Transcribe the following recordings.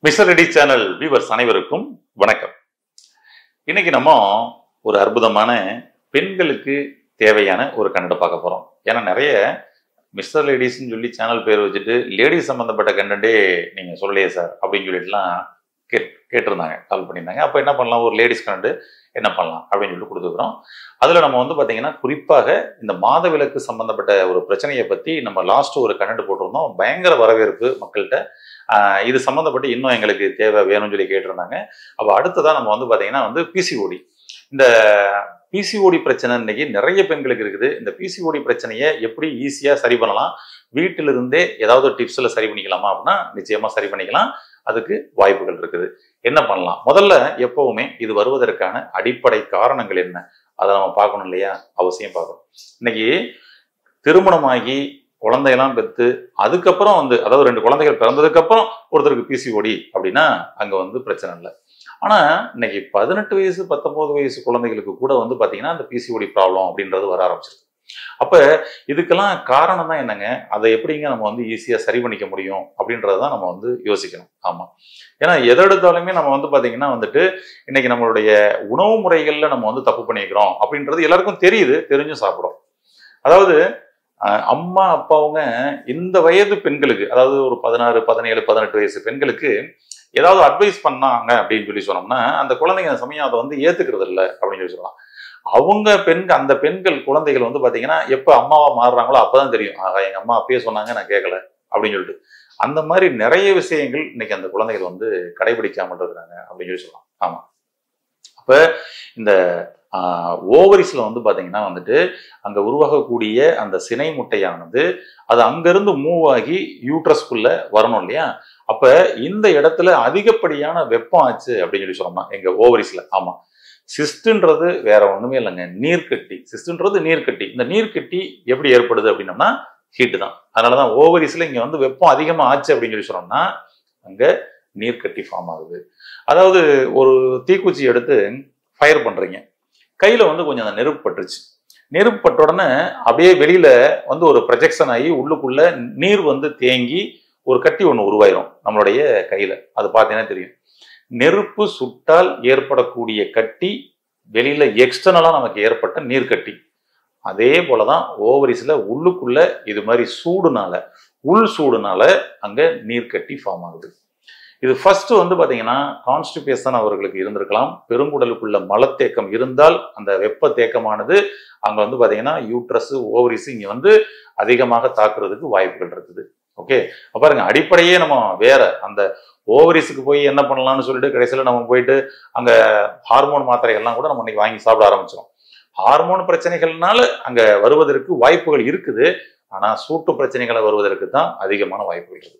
mister ready channel viewers அனைவருக்கும் வணக்கம் இன்னைக்கு நம்ம ஒரு அற்புதமான பெண்களுக்கு தேவையான ஒரு கண்டென்ட் பார்க்க போறோம் ஏன்னா நிறைய மிஸ்டர் லேடிஸ்ன்னு சொல்லி சேனல் பேர் வச்சுட்டு லேடிஸ் சம்பந்தப்பட்ட கண்டென்ட்டே நீங்க சொல்லலையே சார் அப்படின்னு சொல்லிட்டுலாம் கேட் கேட்டிருந்தாங்க கால் பண்ணியிருந்தாங்க அப்போ என்ன பண்ணலாம் ஒரு லேடிஸ் கண்டென்ட் என்ன பண்ணலாம் அப்படின்னு சொல்லி கொடுத்துக்கிறோம் அதில் நம்ம வந்து பார்த்தீங்கன்னா குறிப்பாக இந்த மாதவிலக்கு சம்பந்தப்பட்ட ஒரு பிரச்சனையை பற்றி நம்ம லாஸ்ட் ஒரு கண்டென்ட் போட்டிருந்தோம் பயங்கர வரவேற்பு மக்கள்கிட்ட ஆஹ் இது சம்மந்தப்பட்டு இன்னும் எங்களுக்கு தேவை வேணும்னு சொல்லி கேட்டிருந்தாங்க அப்போ அடுத்ததான் நம்ம வந்து பார்த்தீங்கன்னா வந்து பிசிஓடி இந்த பிசிஓடி பிரச்சனை இன்னைக்கு நிறைய பெண்களுக்கு இருக்குது இந்த பிசிஓடி பிரச்சனையை எப்படி ஈஸியாக சரி பண்ணலாம் வீட்டிலிருந்தே ஏதாவது டிப்ஸில் சரி பண்ணிக்கலாமா அப்படின்னா நிச்சயமாக சரி பண்ணிக்கலாம் அதுக்கு வாய்ப்புகள் இருக்குது என்ன பண்ணலாம் முதல்ல எப்பவுமே இது வருவதற்கான அடிப்படை காரணங்கள் என்ன அதை நம்ம பார்க்கணும் இல்லையா அவசியம் பார்க்கணும் இன்னைக்கு திருமணமாகி குழந்தையெல்லாம் பெற்று அதுக்கப்புறம் வந்து அதாவது ரெண்டு குழந்தைகள் பிறந்ததுக்கு அப்புறம் ஒருத்தருக்கு பிசிஓடி அப்படின்னா அங்க வந்து பிரச்சனை இல்லை ஆனா இன்னைக்கு பதினெட்டு வயசு பத்தொன்பது வயசு குழந்தைகளுக்கு கூட வந்து பாத்தீங்கன்னா அந்த பிசிஓடி ப்ராப்ளம் அப்படின்றது வர ஆரம்பிச்சிருக்கு அப்ப இதுக்கெல்லாம் காரணம் தான் என்னங்க அதை எப்படிங்க நம்ம வந்து ஈஸியா சரி பண்ணிக்க முடியும் அப்படின்றதான் நம்ம வந்து யோசிக்கணும் ஆமா ஏன்னா எதை எடுத்தாலுமே நம்ம வந்து பாத்தீங்கன்னா வந்துட்டு இன்னைக்கு நம்மளுடைய உணவு முறைகள்ல நம்ம வந்து தப்பு பண்ணிக்கிறோம் அப்படின்றது எல்லாருக்கும் தெரியுது தெரிஞ்சும் சாப்பிடும் அதாவது அஹ் அம்மா அப்பாவுங்க இந்த வயது பெண்களுக்கு அதாவது ஒரு பதினாறு பதினேழு பதினெட்டு வயசு பெண்களுக்கு ஏதாவது அட்வைஸ் பண்ணாங்க அப்படின்னு சொல்லி சொன்னோம்னா அந்த குழந்தைங்க அந்த சமயம் அதை வந்து ஏத்துக்கிறது இல்லை அப்படின்னு சொல்லி சொல்லலாம் அவங்க பெண் அந்த பெண்கள் குழந்தைகள் வந்து பாத்தீங்கன்னா எப்ப அம்மாவா மாறுறாங்களோ அப்பதான் தெரியும் ஆகா எங்க அம்மா அப்பயே சொன்னாங்க நான் கேட்கல அப்படின்னு சொல்லிட்டு அந்த மாதிரி நிறைய விஷயங்கள் இன்னைக்கு அந்த குழந்தைகள் வந்து கடைபிடிக்காமல் இருக்கிறாங்க அப்படின்னு சொல்லி சொல்லலாம் ஆமா அப்ப இந்த ஓவரிஸ்ல வந்து பாத்தீங்கன்னா வந்துட்டு அங்க உருவாகக்கூடிய அந்த சினை முட்டையானது அது அங்கிருந்து மூவ் ஆகி யூட்ரஸ்குள்ள வரணும் இல்லையா அப்ப இந்த இடத்துல அதிகப்படியான வெப்பம் ஆச்சு அப்படின்னு சொல்லி சொன்னோம்னா எங்க ஓவரிஸ்ல ஆமா சிஸ்டுன்றது வேற ஒண்ணுமே இல்லைங்க நீர்க்கட்டி சிஸ்டுன்றது நீர்க்கட்டி இந்த நீர்க்கட்டி எப்படி ஏற்படுது அப்படின்னம்னா ஹீட்டு தான் அதனாலதான் ஓவரிஸ்ல இங்க வந்து வெப்பம் அதிகமா ஆச்சு அப்படின்னு சொல்லி சொன்னோம்னா அங்க நீர்க்கட்டி ஃபார்ம் ஆகுது அதாவது ஒரு தீக்குச்சி எடுத்து ஃபயர் பண்றீங்க கையில வந்து கொஞ்சம் அந்த நெருப்பு பட்டுருச்சு நெருப்பு பட்ட உடனே அப்படியே வெளியில வந்து ஒரு ப்ரொஜெக்ஷன் ஆகி உள்ளுக்குள்ள நீர் வந்து தேங்கி ஒரு கட்டி ஒன்று உருவாயிரும் நம்மளுடைய கையில அது பார்த்தீங்கன்னா தெரியும் நெருப்பு சுட்டால் ஏற்படக்கூடிய கட்டி வெளியில எக்ஸ்டர்னலா நமக்கு ஏற்பட்ட நீர் கட்டி அதே போலதான் ஓவரிஸ்ல உள்ளுக்குள்ள இது மாதிரி சூடுனால உள் சூடுனால அங்க நீர் கட்டி ஃபார்ம் ஆகுது இது ஃபர்ஸ்ட் வந்து பாத்தீங்கன்னா கான்ஸ்டிபேஷன் அவர்களுக்கு இருந்திருக்கலாம் பெருங்குடலுக்குள்ள மலத்தேக்கம் இருந்தால் அந்த வெப்ப தேக்கமானது அங்க வந்து பாத்தீங்கன்னா யூட்ரஸ் ஓவரிஸ் இங்க வந்து அதிகமாக தாக்குறதுக்கு வாய்ப்புகள் இருக்குது ஓகே பாருங்க அடிப்படையே நம்ம வேற அந்த ஓவரிஸுக்கு போய் என்ன பண்ணலாம்னு சொல்லிட்டு கடைசியில் நம்ம போயிட்டு அங்க ஹார்மோன் மாத்திரைகள்லாம் கூட நம்ம இன்னைக்கு வாங்கி சாப்பிட ஆரம்பிச்சிடும் ஹார்மோன் பிரச்சனைகள்னால அங்க வருவதற்கு வாய்ப்புகள் இருக்குது ஆனா சூட்டு பிரச்சனைகளை வருவதற்கு தான் அதிகமான வாய்ப்புகள் இருக்குது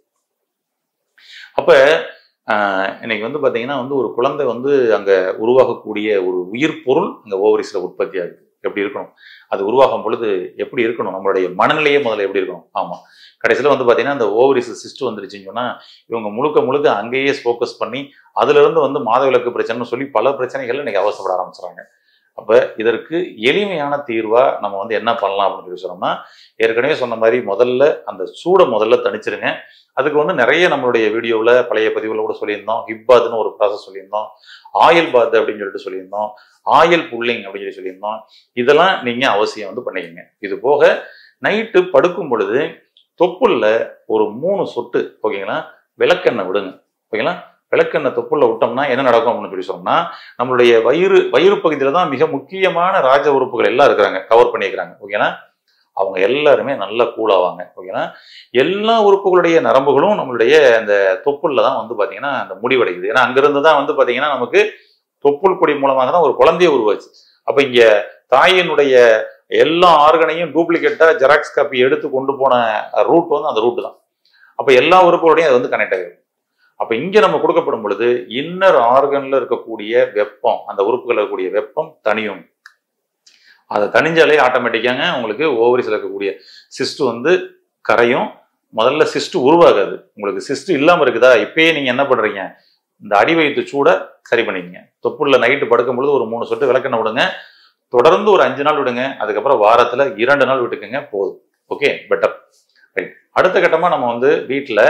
அப்ப இன்னைக்கு வந்து பாத்தீங்கன்னா வந்து ஒரு குழந்தை வந்து அங்க உருவாகக்கூடிய ஒரு உயிர் பொருள் அங்க ஓவரிஸ்ல உற்பத்தி ஆகுது எப்படி இருக்கணும் அது உருவாகும் பொழுது எப்படி இருக்கணும் நம்மளுடைய மனநிலையே முதல்ல எப்படி இருக்கணும் ஆமா கடைசியில் வந்து பார்த்தீங்கன்னா இந்த ஓவரிஸ் சிஸ்ட் வந்துருச்சுன்னு சொன்னால் இவங்க முழுக்க முழுக்க அங்கேயே ஃபோக்கஸ் பண்ணி அதுலேருந்து வந்து மாதவிலக்கு பிரச்சனைன்னு சொல்லி பல பிரச்சனைகள் இன்னைக்கு அவசப்பட ஆரம்பிச்சுறாங்க அப்போ இதற்கு எளிமையான தீர்வா நம்ம வந்து என்ன பண்ணலாம் அப்படின்னு சொல்லி சொன்னோம்னா ஏற்கனவே சொன்ன மாதிரி முதல்ல அந்த சூடை முதல்ல தணிச்சிருங்க அதுக்கு வந்து நிறைய நம்மளுடைய வீடியோவில் பழைய பதிவுல கூட சொல்லியிருந்தோம் ஹிப்பாத்னு ஒரு ப்ராசஸ் சொல்லியிருந்தோம் ஆயில் பாத் அப்படின்னு சொல்லிட்டு சொல்லியிருந்தோம் ஆயில் புல்லிங் அப்படின்னு சொல்லி சொல்லியிருந்தோம் இதெல்லாம் நீங்க அவசியம் வந்து பண்ணிக்கங்க இது போக நைட்டு படுக்கும் பொழுது தொப்புல்ல ஒரு மூணு சொட்டு ஓகேங்களா விளக்கெண்ணெய் விடுங்க ஓகேங்களா விளக்கெண்ணெய் தொப்புள்ள விட்டோம்னா என்ன நடக்கும் அப்படின்னு சொல்லி சொன்னோம்னா நம்மளுடைய வயிறு வயிறு பகுதியில தான் மிக முக்கியமான ராஜ உறுப்புகள் எல்லாம் இருக்கிறாங்க கவர் பண்ணியிருக்கிறாங்க ஓகேங்களா அவங்க எல்லாருமே நல்லா கூலாவாங்க ஓகேங்களா எல்லா உறுப்புகளுடைய நரம்புகளும் நம்மளுடைய அந்த தொப்புள்ள தான் வந்து பாத்தீங்கன்னா அந்த முடிவடையுது ஏன்னா அங்கிருந்து தான் வந்து பாத்தீங்கன்னா நமக்கு தொப்புள் கொடி மூலமாக தான் ஒரு குழந்தைய உருவாச்சு அப்ப இங்க தாயினுடைய எல்லா ஆர்கனையும் டூப்ளிகேட்டா ஜெராக்ஸ் காப்பி எடுத்து கொண்டு போன ரூட் வந்து அந்த ரூட் தான் அப்ப எல்லா உறுப்புகளோடையும் அது வந்து கனெக்ட் ஆகிடும் அப்ப இங்க நம்ம கொடுக்கப்படும் பொழுது இன்னர் ஆர்கன்ல இருக்கக்கூடிய வெப்பம் அந்த உறுப்புகள் இருக்கக்கூடிய வெப்பம் தனியும் அதை தனிஞ்சாலே ஆட்டோமேட்டிக்காங்க உங்களுக்கு ஓவரிஸ்ல இருக்கக்கூடிய சிஸ்ட் வந்து கரையும் முதல்ல சிஸ்ட் உருவாகாது உங்களுக்கு சிஸ்ட் இல்லாம இருக்குதா இப்பயே நீங்க என்ன பண்றீங்க இந்த அடி வயிற்று சூடை சரி பண்ணிக்கங்க தொப்புள்ள நைட்டு படுக்கும் பொழுது ஒரு மூணு சொட்டு விளக்கெண்ணெய் விடுங்க தொடர்ந்து ஒரு அஞ்சு நாள் விடுங்க அதுக்கப்புறம் வாரத்துல இரண்டு நாள் விட்டுக்குங்க போதும் ஓகே பெட்டர் ரைட் அடுத்த கட்டமா நம்ம வந்து வீட்டில்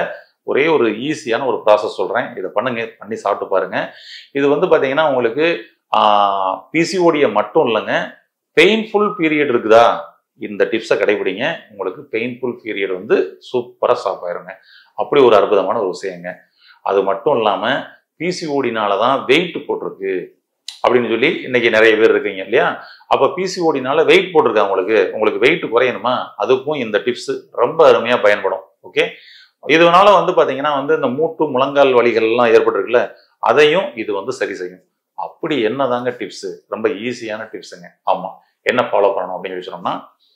ஒரே ஒரு ஈஸியான ஒரு ப்ராசஸ் சொல்கிறேன் இதை பண்ணுங்க பண்ணி சாப்பிட்டு பாருங்க இது வந்து பார்த்தீங்கன்னா உங்களுக்கு பிசிஓடியை மட்டும் இல்லைங்க பெயின்ஃபுல் பீரியட் இருக்குதா இந்த டிப்ஸை கடைபிடிங்க உங்களுக்கு பெயின்ஃபுல் பீரியட் வந்து சூப்பராக ஸ்டாப் ஆயிருங்க அப்படி ஒரு அற்புதமான ஒரு விஷயங்க அது மட்டும் இல்லாமல் பிசிஓடினால தான் வெயிட் போட்டிருக்கு அப்படின்னு சொல்லி இன்னைக்கு நிறைய பேர் இருக்கீங்க இல்லையா அப்போ பிசிஓடினால வெயிட் போட்டிருக்கா உங்களுக்கு உங்களுக்கு வெயிட் குறையணுமா அதுக்கும் இந்த டிப்ஸ் ரொம்ப அருமையாக பயன்படும் ஓகே இதனால வந்து பார்த்தீங்கன்னா வந்து இந்த மூட்டு முழங்கால் வலிகள்லாம் ஏற்பட்டிருக்குல்ல அதையும் இது வந்து சரி செய்யும் அப்படி என்னதாங்க டிப்ஸ் ரொம்ப ஈஸியான டிப்ஸுங்க ஆமா என்ன ஃபாலோ பண்ணணும் அப்படின்னு சொல்லி சொன்னோம்னா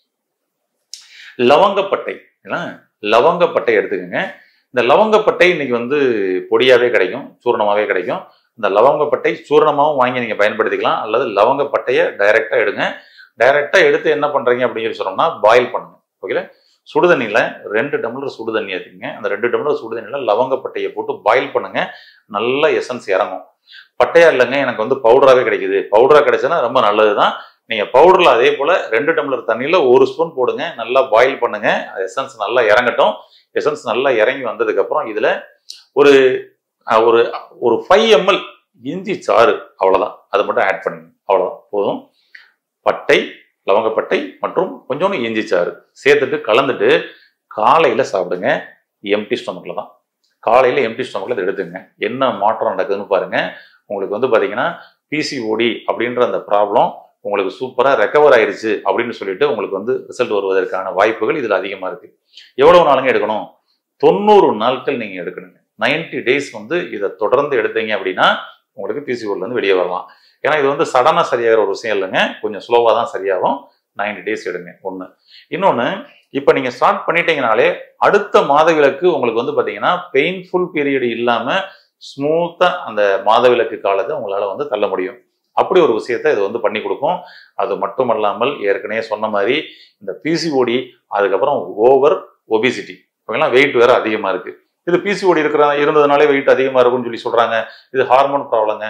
லவங்கப்பட்டை ஏன்னா லவங்கப்பட்டை எடுத்துக்கோங்க இந்த லவங்கப்பட்டை இன்னைக்கு வந்து பொடியாவே கிடைக்கும் சூரணமாவே கிடைக்கும் இந்த லவங்கப்பட்டை சூரணமாகவும் வாங்கி நீங்க பயன்படுத்திக்கலாம் அல்லது லவங்கப்பட்டையை டைரக்டா எடுங்க டைரக்டா எடுத்து என்ன பண்றீங்க அப்படின்னு சொல்லி சொன்னோம்னா பாயில் பண்ணுங்க ஓகேல சுடுதண்ணியில் ரெண்டு டம்ளர் சுடு தண்ணி ஏற்றிங்க அந்த ரெண்டு டம்ளர் சுடு தண்ணியில் லவங்கப்பட்டையை போட்டு பாயில் பண்ணுங்க நல்ல எசன்ஸ் இறங்கும் பட்டையா இல்லைங்க எனக்கு வந்து பவுடராகவே கிடைக்குது பவுடரா கிடைச்சுன்னா ரொம்ப நல்லது தான் நீங்கள் பவுடரில் அதே போல் ரெண்டு டம்ளர் தண்ணியில் ஒரு ஸ்பூன் போடுங்க நல்லா பாயில் பண்ணுங்க எசன்ஸ் நல்லா இறங்கட்டும் எசன்ஸ் நல்லா இறங்கி வந்ததுக்கப்புறம் இதில் ஒரு அஹ், ஒரு ஒரு ஃபைவ் எம்எல் இஞ்சி சாறு அவ்வளோதான் அதை மட்டும் ஆட் பண்ணுங்க அவ்வளோதான் போதும் பட்டை லவங்கப்பட்டை மற்றும் கொஞ்சோண்டு இஞ்சி சாறு சேர்த்துட்டு கலந்துட்டு காலையில் சாப்பிடுங்க எம்டி ஸ்டொமக்கில் தான் காலையில் எம்டி ஸ்டொமக்கில் இதை எடுத்துங்க என்ன மாற்றம் நடக்குதுன்னு பாருங்க உங்களுக்கு வந்து பார்த்தீங்கன்னா பிசிஓடி அப்படின்ற அந்த ப்ராப்ளம் உங்களுக்கு சூப்பராக ரெக்கவர் ஆயிருச்சு அப்படின்னு சொல்லிட்டு உங்களுக்கு வந்து ரிசல்ட் வருவதற்கான வாய்ப்புகள் இதில் அதிகமாக இருக்கு எவ்வளவு நாளுங்க எடுக்கணும் தொண்ணூறு நாட்கள் நீங்கள் எடுக்கணுங்க 90 டேஸ் வந்து இதை தொடர்ந்து எடுத்தீங்க அப்படின்னா உங்களுக்கு பிசிஓடில இருந்து வெளியே வரலாம் ஏன்னா இது வந்து சடனாக சரியாகிற ஒரு விஷயம் இல்லைங்க கொஞ்சம் ஸ்லோவாக தான் சரியாகும் 90 டேஸ் எடுங்க ஒன்று இன்னொன்று இப்போ நீங்கள் ஸ்டார்ட் பண்ணிட்டீங்கனாலே அடுத்த மாதவிலக்கு உங்களுக்கு வந்து பார்த்தீங்கன்னா பெயின்ஃபுல் பீரியட் இல்லாமல் ஸ்மூத்தாக அந்த மாதவிலக்கு காலத்தை உங்களால் வந்து தள்ள முடியும் அப்படி ஒரு விஷயத்தை இது வந்து பண்ணி கொடுக்கும் அது மட்டுமல்லாமல் ஏற்கனவே சொன்ன மாதிரி இந்த பிசிஓடி அதுக்கப்புறம் ஓவர் ஒபிசிட்டி ஓகேங்களா வெயிட் வேற அதிகமாக இருக்கு இது பிசிஓடி இருக்கிற இருந்ததுனாலே வெயிட் அதிகமாக இருக்கும்னு சொல்லி சொல்றாங்க இது ஹார்மோன் ப்ராப்ளங்க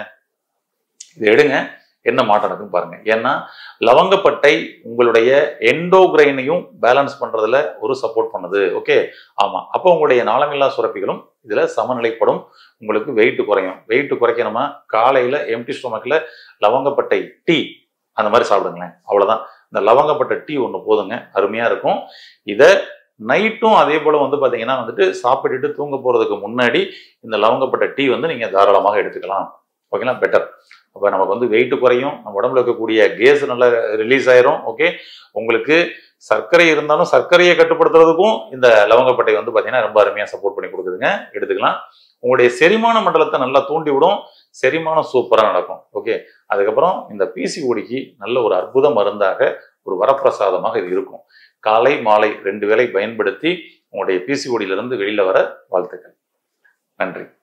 இது எடுங்க என்ன மாற்றம் நடக்கும் பாருங்க ஏன்னா லவங்கப்பட்டை உங்களுடைய எண்டோகிரைனையும் பேலன்ஸ் பண்றதுல ஒரு சப்போர்ட் பண்ணுது ஓகே ஆமா அப்போ உங்களுடைய நாளமில்லா சுரப்பிகளும் இதுல சமநிலைப்படும் உங்களுக்கு வெயிட் குறையும் வெயிட் குறைக்கணுமா காலையில எம்டி ஸ்டொமக்ல லவங்கப்பட்டை டீ அந்த மாதிரி சாப்பிடுங்களேன் அவ்வளவுதான் இந்த லவங்கப்பட்ட டீ ஒன்று போதுங்க அருமையா இருக்கும் இதை நைட்டும் அதே போல வந்து பாத்தீங்கன்னா வந்துட்டு சாப்பிட்டுட்டு தூங்க போறதுக்கு முன்னாடி இந்த லவங்கப்பட்ட டீ வந்து நீங்க தாராளமாக எடுத்துக்கலாம் ஓகேங்களா பெட்டர் அப்போ நமக்கு வந்து வெயிட் குறையும் நம்ம உடம்புல இருக்கக்கூடிய கேஸ் நல்லா ரிலீஸ் ஆயிரும் ஓகே உங்களுக்கு சர்க்கரை இருந்தாலும் சர்க்கரையை கட்டுப்படுத்துறதுக்கும் இந்த லவங்கப்பட்டை வந்து பார்த்தீங்கன்னா ரொம்ப அருமையாக சப்போர்ட் பண்ணி கொடுக்குதுங்க எடுத்துக்கலாம் உங்களுடைய செரிமான மண்டலத்தை நல்லா தூண்டி விடும் செரிமானம் சூப்பராக நடக்கும் ஓகே அதுக்கப்புறம் இந்த பிசிஓடிக்கு நல்ல ஒரு அற்புத மருந்தாக ஒரு வரப்பிரசாதமாக இது இருக்கும் காலை மாலை ரெண்டு வேளை பயன்படுத்தி உங்களுடைய பிசிஓடியிலிருந்து வெளியில வர வாழ்த்துக்கள் நன்றி